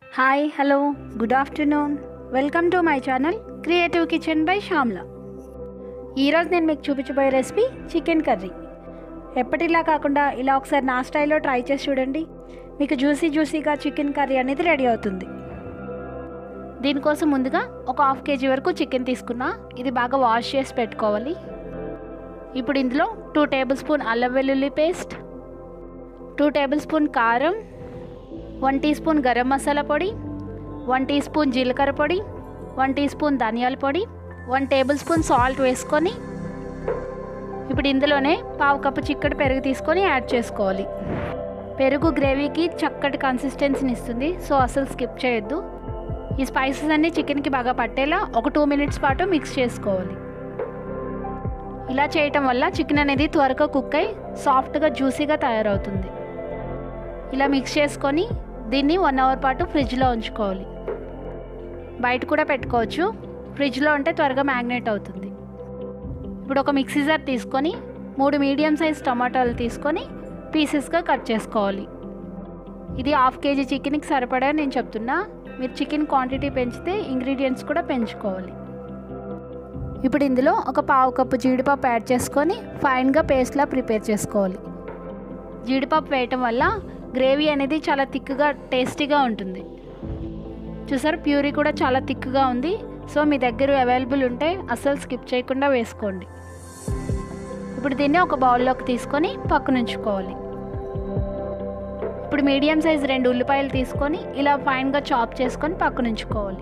hi hello good afternoon welcome to my channel creative kitchen by Shyamala ఈరోజు నేను మీకు చూపించబోయే రెసిపీ చికెన్ కర్రీ ఎప్పటిలా కాకుండా ఇలా ఒకసారి నా స్టైల్లో ట్రై చేసి చూడండి మీకు జ్యూసీ జ్యూసీగా చికెన్ కర్రీ అనేది రెడీ అవుతుంది దీనికోసం ముందుగా ఒక హాఫ్ కేజీ వరకు చికెన్ తీసుకున్నా ఇది బాగా వాష్ చేసి పెట్టుకోవాలి ఇప్పుడు ఇందులో టూ టేబుల్ స్పూన్ అల్లం వెల్లుల్లి పేస్ట్ టూ టేబుల్ స్పూన్ కారం one teaspoon garam masala పొడి వన్ టీ స్పూన్ జీలకర్ర పొడి వన్ టీ స్పూన్ ధనియాల పొడి వన్ టేబుల్ స్పూన్ సాల్ట్ వేసుకొని ఇప్పుడు ఇందులోనే పావు కప్పు చిక్కటి పెరుగు తీసుకొని యాడ్ చేసుకోవాలి పెరుగు గ్రేవీకి చక్కటి కన్సిస్టెన్సీని ఇస్తుంది సో అసలు స్కిప్ చేయొద్దు ఈ స్పైసెస్ అన్నీ చికెన్కి బాగా పట్టేలా ఒక టూ మినిట్స్ పాటు మిక్స్ చేసుకోవాలి ఇలా చేయటం వల్ల చికెన్ అనేది త్వరగా కుక్ అయి సాఫ్ట్గా జ్యూసీగా తయారవుతుంది ఇలా మిక్స్ చేసుకొని దీన్ని వన్ అవర్ పాటు ఫ్రిడ్జ్లో ఉంచుకోవాలి బయట కూడా పెట్టుకోవచ్చు ఫ్రిడ్జ్లో ఉంటే త్వరగా మ్యాగ్నేట్ అవుతుంది ఇప్పుడు ఒక మిక్సీ జార్ తీసుకొని మూడు మీడియం సైజ్ టమాటాలు తీసుకొని పీసెస్గా కట్ చేసుకోవాలి ఇది హాఫ్ కేజీ చికెన్కి సరిపడా నేను చెప్తున్నా మీరు చికెన్ క్వాంటిటీ పెంచితే ఇంగ్రీడియంట్స్ కూడా పెంచుకోవాలి ఇప్పుడు ఇందులో ఒక పావు కప్పు జీడిపప్పు యాడ్ చేసుకొని ఫైన్గా పేస్ట్లా ప్రిపేర్ చేసుకోవాలి జీడిపప్పు వేయటం వల్ల గ్రేవీ అనేది చాలా థిక్గా టేస్టీగా ఉంటుంది చూసారు ప్యూరీ కూడా చాలా థిక్గా ఉంది సో మీ దగ్గర అవైలబుల్ ఉంటే అస్సలు స్కిప్ చేయకుండా వేసుకోండి ఇప్పుడు దీన్ని ఒక బౌల్లోకి తీసుకొని పక్కన ఉంచుకోవాలి ఇప్పుడు మీడియం సైజ్ రెండు ఉల్లిపాయలు తీసుకొని ఇలా ఫైన్గా చాప్ చేసుకొని పక్కన ఉంచుకోవాలి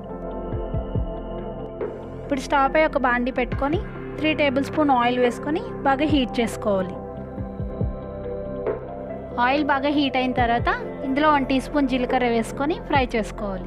ఇప్పుడు స్టవ్ పై ఒక బాండి పెట్టుకొని త్రీ టేబుల్ స్పూన్ ఆయిల్ వేసుకొని బాగా హీట్ చేసుకోవాలి ఆయిల్ బాగా హీట్ అయిన తర్వాత ఇందులో వన్ టీ స్పూన్ జీలకర్ర వేసుకొని ఫ్రై చేసుకోవాలి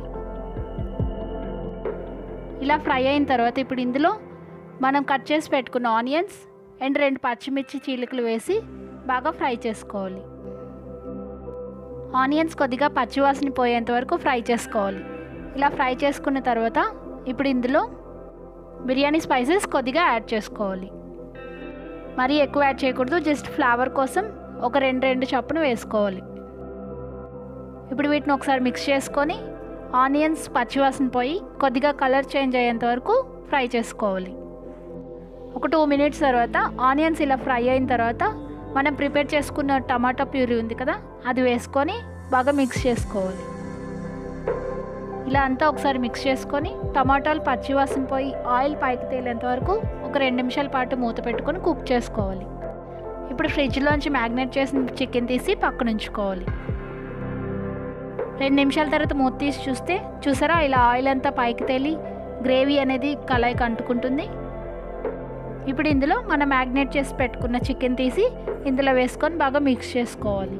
ఇలా ఫ్రై అయిన తర్వాత ఇప్పుడు ఇందులో మనం కట్ చేసి పెట్టుకున్న ఆనియన్స్ అండ్ రెండు పచ్చిమిర్చి చీలికలు వేసి బాగా ఫ్రై చేసుకోవాలి ఆనియన్స్ కొద్దిగా పచ్చివాసన పోయేంత వరకు ఫ్రై చేసుకోవాలి ఇలా ఫ్రై చేసుకున్న తర్వాత ఇప్పుడు ఇందులో బిర్యానీ స్పైసెస్ కొద్దిగా యాడ్ చేసుకోవాలి మరీ ఎక్కువ యాడ్ చేయకూడదు జస్ట్ ఫ్లేవర్ కోసం ఒక రెండు రెండు చప్పును వేసుకోవాలి ఇప్పుడు వీటిని ఒకసారి మిక్స్ చేసుకొని ఆనియన్స్ పచ్చివాసన పోయి కొద్దిగా కలర్ చేంజ్ అయ్యేంత వరకు ఫ్రై చేసుకోవాలి ఒక టూ మినిట్స్ తర్వాత ఆనియన్స్ ఇలా ఫ్రై అయిన తర్వాత మనం ప్రిపేర్ చేసుకున్న టమాటా ప్యూరీ ఉంది కదా అది వేసుకొని బాగా మిక్స్ చేసుకోవాలి ఇలా అంతా ఒకసారి మిక్స్ చేసుకొని టమాటాలు పచ్చివాసన పోయి ఆయిల్ పైకి తేలేంత వరకు ఒక రెండు నిమిషాల పాటు మూత పెట్టుకొని కుక్ చేసుకోవాలి ఇప్పుడు ఫ్రిడ్జ్లోంచి మ్యాగ్నేట్ చేసిన చికెన్ తీసి పక్కన ఉంచుకోవాలి రెండు నిమిషాల తర్వాత మూత తీసి చూస్తే చూసారా ఇలా ఆయిల్ అంతా పైకి తేలి గ్రేవీ అనేది కళాయికి అంటుకుంటుంది ఇప్పుడు ఇందులో మనం మ్యాగ్నేట్ చేసి పెట్టుకున్న చికెన్ తీసి ఇందులో వేసుకొని బాగా మిక్స్ చేసుకోవాలి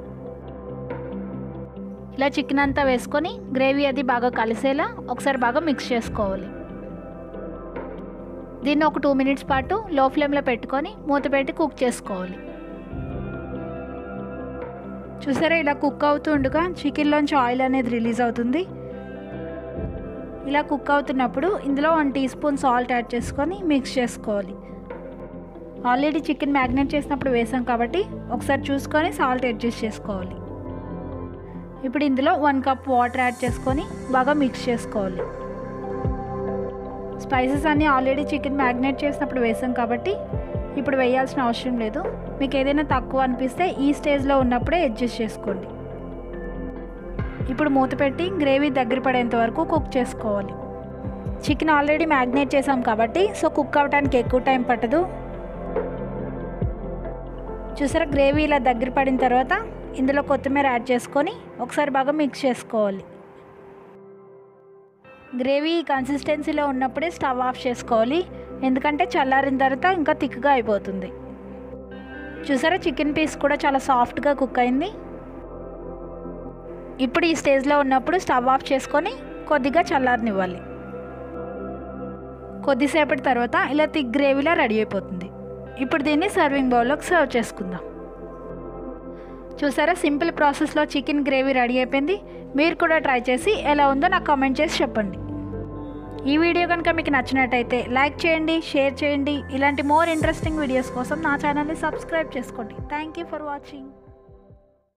ఇలా చికెన్ అంతా వేసుకొని గ్రేవీ అది బాగా కలిసేలా ఒకసారి బాగా మిక్స్ చేసుకోవాలి దీన్ని ఒక టూ మినిట్స్ పాటు లో ఫ్లేమ్లో పెట్టుకొని మూత పెట్టి కుక్ చేసుకోవాలి చూసారా ఇలా కుక్ అవుతుండగా చికెన్లోంచి ఆయిల్ అనేది రిలీజ్ అవుతుంది ఇలా కుక్ అవుతున్నప్పుడు ఇందులో one teaspoon salt add చేసుకొని మిక్స్ చేసుకోవాలి ఆల్రెడీ చికెన్ మ్యాగ్నేట్ చేసినప్పుడు వేసాం కాబట్టి ఒకసారి చూసుకొని సాల్ట్ అడ్జస్ట్ చేసుకోవాలి ఇప్పుడు ఇందులో వన్ కప్ వాటర్ యాడ్ చేసుకొని బాగా మిక్స్ చేసుకోవాలి స్పైసెస్ అన్నీ ఆల్రెడీ చికెన్ మ్యాగ్నేట్ చేసినప్పుడు వేసాం కాబట్టి ఇప్పుడు వేయాల్సిన అవసరం లేదు మీకు ఏదైనా తక్కువ అనిపిస్తే ఈ స్టేజ్లో ఉన్నప్పుడే అడ్జస్ట్ చేసుకోండి ఇప్పుడు మూత పెట్టి గ్రేవీ దగ్గర పడేంత వరకు కుక్ చేసుకోవాలి చికెన్ ఆల్రెడీ మ్యాగ్నేట్ చేసాం కాబట్టి సో కుక్ అవ్వడానికి ఎక్కువ టైం పట్టదు చూసారా గ్రేవీ ఇలా దగ్గర పడిన తర్వాత ఇందులో కొత్తిమీర యాడ్ చేసుకొని ఒకసారి బాగా మిక్స్ చేసుకోవాలి గ్రేవీ కన్సిస్టెన్సీలో ఉన్నప్పుడే స్టవ్ ఆఫ్ చేసుకోవాలి ఎందుకంటే చల్లారిన తర్వాత ఇంకా థిక్గా అయిపోతుంది చూసారా చికెన్ పీస్ కూడా చాలా సాఫ్ట్గా కుక్ అయింది ఇప్పుడు ఈ స్టేజ్లో ఉన్నప్పుడు స్టవ్ ఆఫ్ చేసుకొని కొద్దిగా చల్లారనివ్వాలి కొద్దిసేపటి తర్వాత ఇలా థిక్ గ్రేవీలా రెడీ అయిపోతుంది ఇప్పుడు దీన్ని సర్వింగ్ బౌల్లోకి సర్వ్ చేసుకుందాం చూసారా సింపుల్ ప్రాసెస్లో చికెన్ గ్రేవీ రెడీ అయిపోయింది మీరు కూడా ట్రై చేసి ఎలా ఉందో నాకు కామెంట్ చేసి చెప్పండి ఈ వీడియో కనుక మీకు నచ్చినట్టయితే లైక్ చేయండి షేర్ చేయండి ఇలాంటి మోర్ ఇంట్రెస్టింగ్ వీడియోస్ కోసం నా ఛానల్ని సబ్స్క్రైబ్ చేసుకోండి థ్యాంక్ యూ ఫర్ వాచింగ్